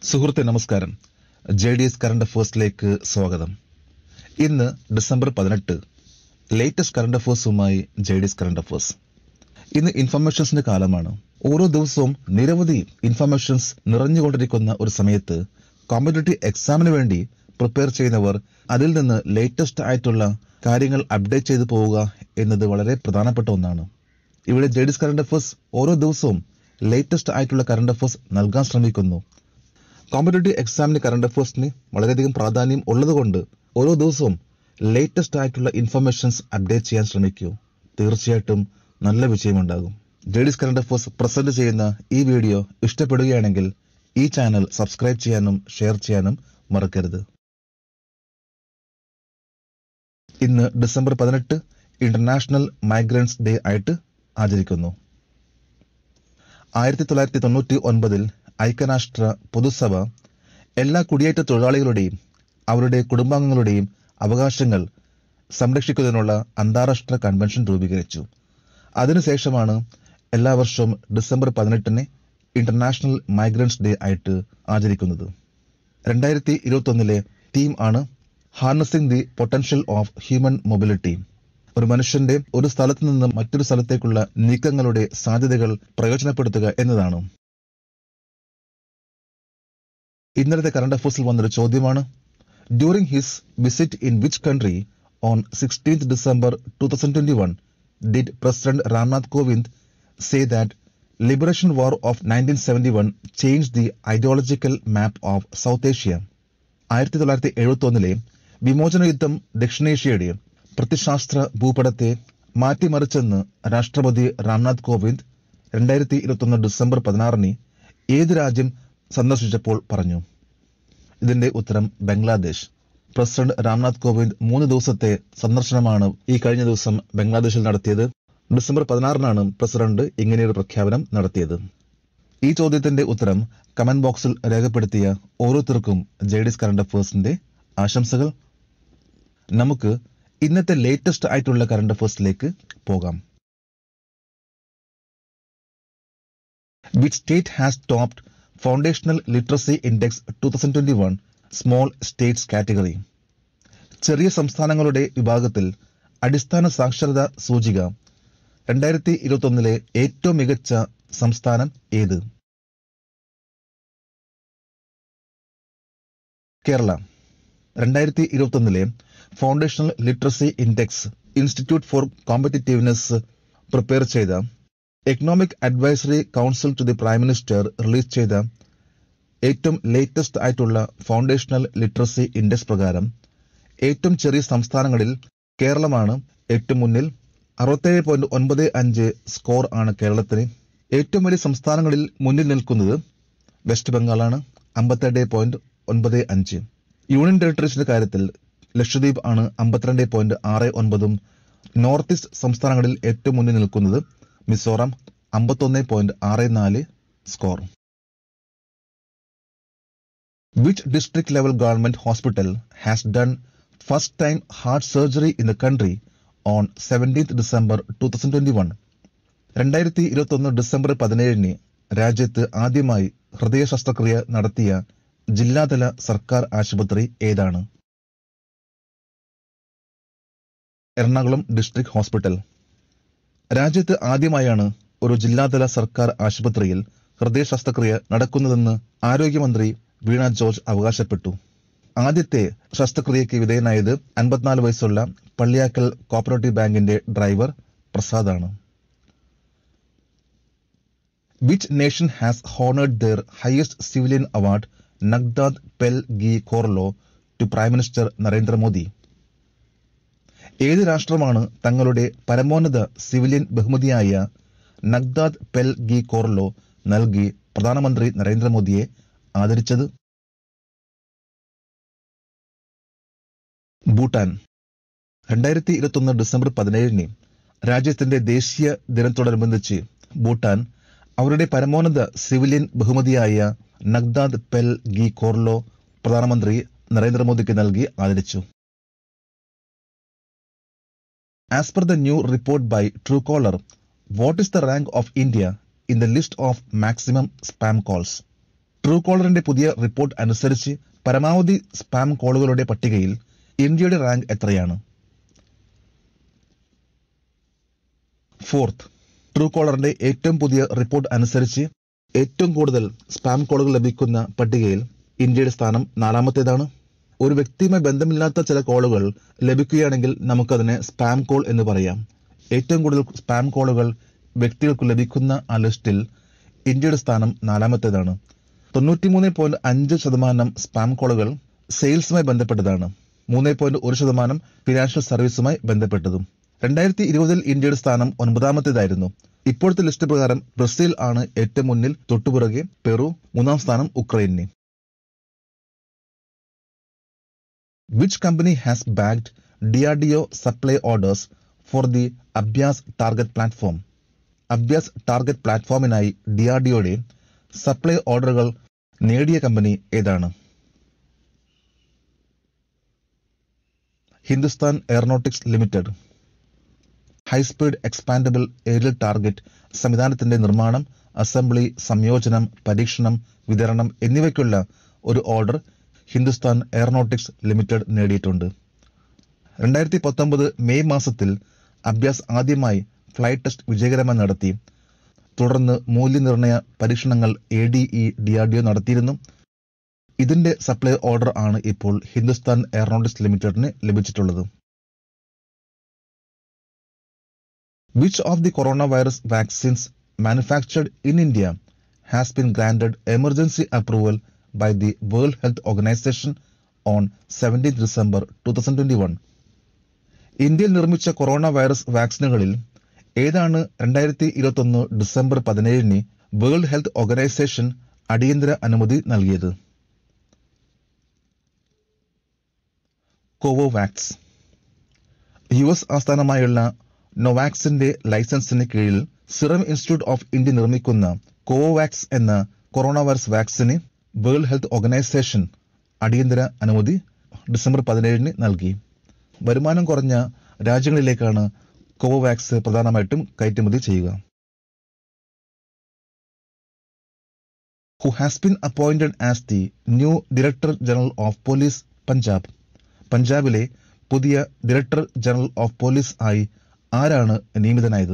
സുഹൃത്തെ നമസ്കാരം J D S current അഫേഴ്സിലേക്ക് സ്വാഗതം ഇന്ന് ഡിസംബർ പതിനെട്ട് ലേറ്റസ്റ്റ് കറണ്ട് അഫേഴ്സുമായി J D S current affairs ഇന്ന് ഇൻഫർമേഷൻസിന്റെ കാലമാണ് ഓരോ ദിവസവും നിരവധി ഇൻഫർമേഷൻസ് നിറഞ്ഞുകൊണ്ടിരിക്കുന്ന ഒരു സമയത്ത് കോമ്പറ്റേറ്റീവ് എക്സാമിന് വേണ്ടി പ്രിപ്പയർ ചെയ്യുന്നവർ അതിൽ നിന്ന് ലേറ്റസ്റ്റ് ആയിട്ടുള്ള കാര്യങ്ങൾ അപ്ഡേറ്റ് ചെയ്തു പോവുക എന്നത് വളരെ പ്രധാനപ്പെട്ട ഒന്നാണ് ഇവിടെ J D S current affairs ഓരോ ദിവസവും ലേറ്റസ്റ്റ് ആയിട്ടുള്ള കറണ്ട് അഫേഴ്സ് നൽകാൻ ശ്രമിക്കുന്നു കോമ്പറ്റേറ്റീവ് എക്സാമിന് കറണ്ട് അഫേഴ്സിന് വളരെയധികം പ്രാധാന്യം ഉള്ളതുകൊണ്ട് ഓരോ ദിവസവും ലേറ്റസ്റ്റ് ആയിട്ടുള്ള ഇൻഫർമേഷൻസ് അപ്ഡേറ്റ് ചെയ്യാൻ ശ്രമിക്കൂ തീർച്ചയായിട്ടും നല്ല വിജയമുണ്ടാകും ജെഡിസ് കറണ്ട് അഫേഴ്സ് പ്രസന്റ് ചെയ്യുന്ന ഈ വീഡിയോ ഇഷ്ടപ്പെടുകയാണെങ്കിൽ ഈ ചാനൽ സബ്സ്ക്രൈബ് ചെയ്യാനും ഷെയർ ചെയ്യാനും മറക്കരുത് ഇന്ന് ഡിസംബർ പതിനെട്ട് ഇന്റർനാഷണൽ മൈഗ്രൻസ് ഡേ ആയിട്ട് ആചരിക്കുന്നു ആയിരത്തി തൊള്ളായിരത്തി തൊണ്ണൂറ്റി ഒൻപതിൽ ഐക്യരാഷ്ട്ര പൊതുസഭ എല്ലാ കുടിയേറ്റ തൊഴിലാളികളുടെയും അവരുടെ കുടുംബാംഗങ്ങളുടെയും അവകാശങ്ങൾ സംരക്ഷിക്കുന്നതിനുള്ള അന്താരാഷ്ട്ര കൺവെൻഷൻ രൂപീകരിച്ചു അതിനുശേഷമാണ് എല്ലാ വർഷവും ഡിസംബർ പതിനെട്ടിന് ഇന്റർനാഷണൽ മൈഗ്രൻസ് ഡേ ആയിട്ട് ആചരിക്കുന്നത് രണ്ടായിരത്തി ഇരുപത്തൊന്നിലെ തീം ആണ് harnessing the potential of human mobility ഒരു മനുഷ്യന്റെ ഒരു സ്ഥലത്ത് നിന്ന് മറ്റൊരു സ്ഥലത്തേക്കുള്ള നീക്കങ്ങളുടെ സാധ്യതകൾ പ്രയോജനപ്പെടുത്തുക എന്നതാണ് ഇന്നലത്തെ കറണ്ട് അഫേഴ്സിൽ വന്നൊരു ചോദ്യമാണ് during his visit in which country on sixteenth December two thousand twenty one did President Ramnath Kovind say that liberation war of nineteen seventy one change the ideological map of South Asia ആയിരത്തി തൊള്ളായിരത്തി എഴുപത്തി ഒന്നിലെ വിമോചന യുദ്ധം ദക്ഷിണേഷ്യയുടെ പ്രത്യശാസ്ത്ര ഭൂപടത്തെ മാറ്റിമറിച്ചെന്ന് രാഷ്ട്രപതി രാംനാഥ് കോവിന്ദ് രണ്ടായിരത്തി ഇരുപത്തൊന്ന് ഡിസംബർ പതിനാറിന് ഏത് രാജ്യം സന്ദർശിച്ചപ്പോൾ പറഞ്ഞു ഇതിന്റെ ഉത്തരം ബംഗ്ലാദേശ് പ്രസിഡന്റ് രാംനാഥ് കോവിന്ദ് മൂന്ന് ദിവസത്തെ സന്ദർശനമാണ് ഈ കഴിഞ്ഞ ദിവസം ബംഗ്ലാദേശിൽ നടത്തിയത് ഡിസംബർ പതിനാറിനാണ് പ്രസിഡന്റ് ഇങ്ങനെയൊരു പ്രഖ്യാപനം നടത്തിയത് ഈ ചോദ്യത്തിന്റെ ഉത്തരം കമന്റ് ബോക്സിൽ രേഖപ്പെടുത്തിയ ഓരോരുത്തർക്കും ജെഡിസ് കറണ്ട് അഫേഴ്സിന്റെ ആശംസകൾ നമുക്ക് ഇന്നത്തെ ലേറ്റസ്റ്റ് ആയിട്ടുള്ള കറണ്ട് അഫേഴ്സിലേക്ക് പോകാം which state has topped foundational literacy index two thousand twenty one small states category ചെറിയ സംസ്ഥാനങ്ങളുടെ വിഭാഗത്തിൽ അടിസ്ഥാന സാക്ഷരതാ സൂചിക രണ്ടായിരത്തി ഇരുപത്തൊന്നിലെ ഏറ്റവും മികച്ച സംസ്ഥാനം ഏത് കേരള രണ്ടായിരത്തി ഇരുപത്തൊന്നിലെ foundational literacy index institute for competitiveness prepare ചെയ്ത economic advisory council to the prime minister release ചെയ്ത ഏറ്റവും ലേറ്റസ്റ്റ് ആയിട്ടുള്ള ഫൗണ്ടേഷണൽ ലിറ്ററസി ഇൻഡെക്സ് പ്രകാരം ഏറ്റവും ചെറിയ സംസ്ഥാനങ്ങളിൽ കേരളമാണ് ഏറ്റവും മുന്നിൽ അറുപത്തേഴ് പോയിന്റ് ഒൻപത് അഞ്ച് സ്കോർ ആണ് കേരളത്തിന് ഏറ്റവും വലിയ സംസ്ഥാനങ്ങളിൽ മുന്നിൽ നിൽക്കുന്നത് വെസ്റ്റ് ബംഗാളാണ് അമ്പത്തേഴ് പോയിന്റ് ഒൻപത് അഞ്ച് യൂണിയൻ ടെറിട്ടറീസിന്റെ കാര്യത്തിൽ ലക്ഷദ്വീപ് ആണ് അമ്പത്തിരണ്ട് പോയിന്റ് ആറ് ഒൻപതും നോർത്ത് ഈസ്റ്റ് സംസ്ഥാനങ്ങളിൽ ഏറ്റവും മുന്നിൽ നിൽക്കുന്നത് മിസോറാം അമ്പത്തൊന്ന് പോയിന്റ് ആറ് നാല് score which district level government hospital has done first time heart surgery in the country on seventeenth December two thousand twenty one രണ്ടായിരത്തി ഇരുപത്തൊന്ന് ഡിസംബർ പതിനേഴിന് രാജ്യത്ത് ആദ്യമായി ഹൃദയ ശസ്ത്രക്രിയ നടത്തിയ ജില്ലാതല സർക്കാർ ആശുപത്രി ഏതാണ് എറണാകുളം ഡിസ്ട്രിക്ട് ഹോസ്പിറ്റൽ രാജ്യത്ത് ആദ്യമായാണ് ഒരു ജില്ലാതല സർക്കാർ ആശുപത്രിയിൽ ഹൃദയ ശസ്ത്രക്രിയ നടക്കുന്നതെന്ന് ആരോഗ്യമന്ത്രി വീണ ജോർജ് അവകാശപ്പെട്ടു ആദ്യത്തെ ശസ്ത്രക്രിയയ്ക്ക് വിധേയനായത് അൻപത്തിനാല് വയസ്സുള്ള പള്ളിയാക്കൽ കോപ്പറേറ്റീവ് ബാങ്കിന്റെ ഡ്രൈവർ പ്രസാദാണ് which nation has honoured their highest civilian award Ngadag Pel Gi Khorlo to prime minister Narendra Modi ഏത് രാഷ്ട്രമാണ് തങ്ങളുടെ പരമോന്നത സിവിലിയൻ ബഹുമതിയായ നഗ്ദാദ് പെൽ ഗി കോർലോ നൽകി പ്രധാനമന്ത്രി നരേന്ദ്രമോദിയെ ആദരിച്ചത് ഭൂട്ടാൻ രണ്ടായിരത്തി ഇരുപത്തൊന്ന് ഡിസംബർ പതിനേഴിന് രാജ്യത്തിന്റെ ദേശീയ ദിനത്തോടനുബന്ധിച്ച് ഭൂട്ടാൻ അവരുടെ പരമോന്നത സിവിലിയൻ ബഹുമതിയായ നഗ്ദാദ് പെൽ ഗി കോർലോ പ്രധാനമന്ത്രി നരേന്ദ്രമോദിക്ക് നൽകി ആദരിച്ചു as per the new report by Truecaller what is the rank of India in the list of maximum spam calls ട്രൂ കോളറിന്റെ പുതിയ റിപ്പോർട്ട് അനുസരിച്ച് പരമാവധി സ്പാം കോളുകളുടെ പട്ടികയിൽ ഇന്ത്യയുടെ റാങ്ക് എത്രയാണ് ഫോർത്ത് ട്രൂ കോളറിന്റെ ഏറ്റവും പുതിയ റിപ്പോർട്ട് അനുസരിച്ച് ഏറ്റവും കൂടുതൽ സ്പാം കോളുകൾ ലഭിക്കുന്ന പട്ടികയിൽ ഇന്ത്യയുടെ സ്ഥാനം നാലാമത്തേതാണ് ഒരു വ്യക്തിയുമായി ബന്ധമില്ലാത്ത ചില കോളുകൾ ലഭിക്കുകയാണെങ്കിൽ നമുക്കതിനെ സ്പാം കോൾ എന്ന് പറയാം ഏറ്റവും കൂടുതൽ സ്പാം കോളുകൾ വ്യക്തികൾക്ക് ലഭിക്കുന്ന ആ ലിസ്റ്റിൽ ഇന്ത്യയുടെ സ്ഥാനം നാലാമത്തേതാണ് തൊണ്ണൂറ്റിമൂന്ന് പോയിന്റ് അഞ്ച് ശതമാനം സ്പാം കോളുകൾ സെയിൽസുമായി ബന്ധപ്പെട്ടതാണ് മൂന്ന് പോയിന്റ് ഒരു ശതമാനം ഫിനാൻഷ്യൽ സർവീസുമായി ബന്ധപ്പെട്ടതും രണ്ടായിരത്തി ഇരുപതിൽ ഇന്ത്യയുടെ സ്ഥാനം ഒൻപതാമത്തേതായിരുന്നു ഇപ്പോഴത്തെ ലിസ്റ്റ് പ്രകാരം ബ്രസീൽ ആണ് ഏറ്റവും മുന്നിൽ തൊട്ടുപിറകെ പെറു മൂന്നാം സ്ഥാനം ഉക്രൈന് which company has bagged DRDO supply orders for the Abhyas target platform Abhyas target പ്ലാറ്റ്ഫോമിനായി ഡിആർഡിഒയുടെ സപ്ലൈ ഓർഡറുകൾ നേടിയ കമ്പനി ഏതാണ് Hindustan Aeronautics Limited high speed expendable aerial target സംവിധാനത്തിന്റെ നിർമ്മാണം അസംബ്ലി സംയോജനം പരീക്ഷണം വിതരണം എന്നിവയ്ക്കുള്ള ഒരു ഓർഡർ ഹിന്ദുസ്ഥാൻ എയറോനോട്ടിക്സ് ലിമിറ്റഡ് നേടിയിട്ടുണ്ട് രണ്ടായിരത്തി പത്തൊമ്പത് മെയ് മാസത്തിൽ അഭ്യാസ് ആദ്യമായി ഫ്ലൈറ്റ് ടെസ്റ്റ് വിജയകരമായി നടത്തി തുടർന്ന് മൂല്യനിർണയ പരീക്ഷണങ്ങൾ എ ഡി ഇ ഡിആർഡിഒ നടത്തിയിരുന്നു ഇതിന്റെ സപ്ലൈ ഓർഡർ ആണ് ഇപ്പോൾ ഹിന്ദുസ്ഥാൻ എയറോനോട്ടിക്സ് ലിമിറ്റഡിന് ലഭിച്ചിട്ടുള്ളത് which of the corona virus vaccines manufactured in India has been granted emergency approval by the World Health Organization on seventeen December two thousand twenty one ഇന്ത്യയിൽ നിർമ്മിച്ച corona virus വാക്സിനുകളിൽ ഏതാണ് രണ്ടായിരത്തി ഇരുപത്തൊന്ന് December പതിനേഴിന് വേൾഡ് ഹെൽത്ത് ഓർഗനൈസേഷൻ അടിയന്തര അനുമതി നൽകിയത് Covovax U S ആസ്ഥാനമായുള്ള നൊവാക്സിന്റെ ലൈസൻസിന് കീഴിൽ സിറം ഇൻസ്റ്റിറ്റ്യൂട്ട് ഓഫ് ഇന്ത്യ നിർമ്മിക്കുന്ന കോവോവാക്സ് എന്ന കൊറോണ വൈറസ് വാക്സിന് വേൾഡ് ഹെൽത്ത് ഓർഗനൈസേഷൻ അടിയന്തര അനുമതി ഡിസംബർ പതിനേഴിന് നൽകി വരുമാനം കുറഞ്ഞ രാജ്യങ്ങളിലേക്കാണ് കോവോവാക്സ് പ്രധാനമായിട്ടും കയറ്റുമതി ചെയ്യുക who has been appointed as the new director general of police Punjab പഞ്ചാബിലെ പുതിയ ഡയറക്ടർ ജനറൽ ഓഫ് പോലീസ് ആയി ആരാണ് നിയമിതനായത്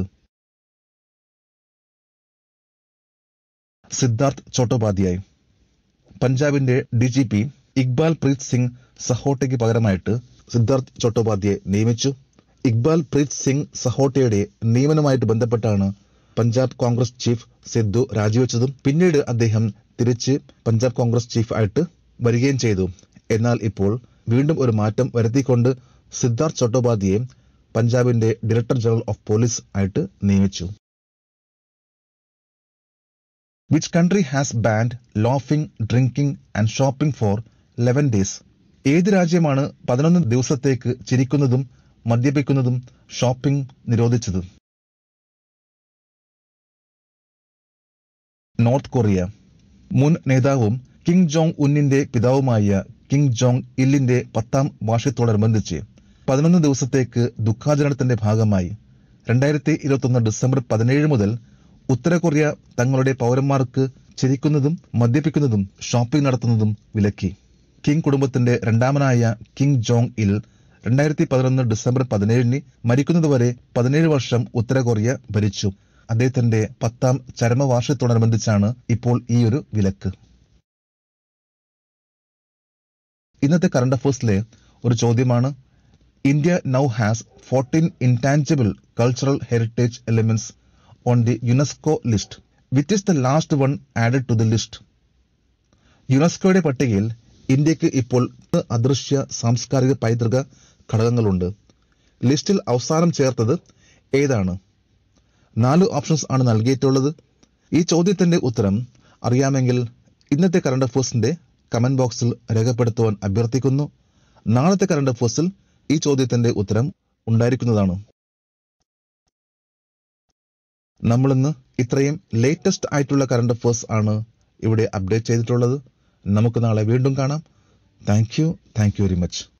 സിദ്ധാർത്ഥ് ചോട്ടോപാധ്യായ് പഞ്ചാബിന്റെ D G P Iqbal Preet Singh സഹോട്ടയ്ക്ക് പകരമായിട്ട് സിദ്ധാർത്ഥ് ചോട്ടോപാധ്യായ് നിയമിച്ചു ഇക്ബാൽ പ്രീത് സിംഗ് സഹോട്ടയുടെ നിയമനവുമായിട്ട് ബന്ധപ്പെട്ടാണ് പഞ്ചാബ് കോൺഗ്രസ് ചീഫ് സിദ്ധു രാജിവെച്ചതും പിന്നീട് അദ്ദേഹം തിരിച്ച് പഞ്ചാബ് കോൺഗ്രസ് ചീഫ് ആയിട്ട് വരികയും ചെയ്തു എന്നാൽ ഇപ്പോൾ വീണ്ടും ഒരു മാറ്റം വരുത്തിക്കൊണ്ട് സിദ്ധാർത്ഥ് ചട്ടോപാധ്യയെ പഞ്ചാബിന്റെ ഡയറക്ടർ ജനറൽ ഓഫ് പോലീസ് ആയിട്ട് നിയമിച്ചു which country has banned laughing drinking and shopping for eleven days ഏത് രാജ്യമാണ് പതിനൊന്ന് ദിവസത്തേക്ക് ചിരിക്കുന്നതും മദ്യപിക്കുന്നതും ഷോപ്പിംഗ് നിരോധിച്ചത് നോർത്ത് കൊറിയ മുൻ നേതാവും കിങ് ജോങ് ഉന്നിന്റെ പിതാവുമായ കിങ് ജോങ് ഇല്ലിന്റെ പത്താം വാർഷികത്തോടനുബന്ധിച്ച് പതിനൊന്ന് ദിവസത്തേക്ക് ദുഃഖാചരണത്തിന്റെ ഭാഗമായി രണ്ടായിരത്തി ഇരുപത്തൊന്ന് ഡിസംബർ പതിനേഴ് മുതൽ ഉത്തര കൊറിയ തങ്ങളുടെ പൗരന്മാർക്ക് ചിരിക്കുന്നതും മദ്യപിക്കുന്നതും ഷോപ്പിംഗ് നടത്തുന്നതും വിലക്കി കിങ് കുടുംബത്തിന്റെ രണ്ടാമനായ കിങ് ജോങ് ഇൽ രണ്ടായിരത്തി പതിനൊന്ന് ഡിസംബർ പതിനേഴിന് മരിക്കുന്നതുവരെ പതിനേഴ് വർഷം ഉത്തര കൊറിയ ഭരിച്ചു അദ്ദേഹത്തിന്റെ പത്താം ചരമവാർഷികത്തോടനുബന്ധിച്ചാണ് ഇപ്പോൾ ഈ ഒരു വിലക്ക് ഇന്നത്തെ കറണ്ട് അഫേഴ്സിലെ ഒരു ചോദ്യമാണ് India now has fourteen intangible cultural heritage elements on the UNESCO list which is the last one added to the list യുനെസ്കോയുടെ പട്ടികയിൽ ഇന്ത്യക്ക് ഇപ്പോൾ അദൃശ്യ സാംസ്കാരിക പൈതൃക ഘടകങ്ങളുണ്ട് ലിസ്റ്റിൽ അവസാനം ചേർത്തത് ഏതാണ് നാല് ഓപ്ഷൻസ് ആണ് നൽകിയിട്ടുള്ളത് ഈ ചോദ്യത്തിന്റെ ഉത്തരം അറിയാമെങ്കിൽ ഇന്നത്തെ കറണ്ട് അഫേഴ്സിന്റെ കമന്റ് ബോക്സിൽ രേഖപ്പെടുത്തുവാൻ അഭ്യർത്ഥിക്കുന്നു നാളത്തെ കറണ്ട് അഫേഴ്സിൽ ഈ ചോദ്യത്തിന്റെ ഉത്തരം ഉണ്ടായിരിക്കുന്നതാണ് നമ്മളിന്ന് ഇത്രയും ലേറ്റസ്റ്റ് ആയിട്ടുള്ള കറണ്ട് അഫേഴ്സ് ആണ് ഇവിടെ അപ്ഡേറ്റ് ചെയ്തിട്ടുള്ളത് നമുക്ക് നാളെ വീണ്ടും കാണാം thank you thank you very much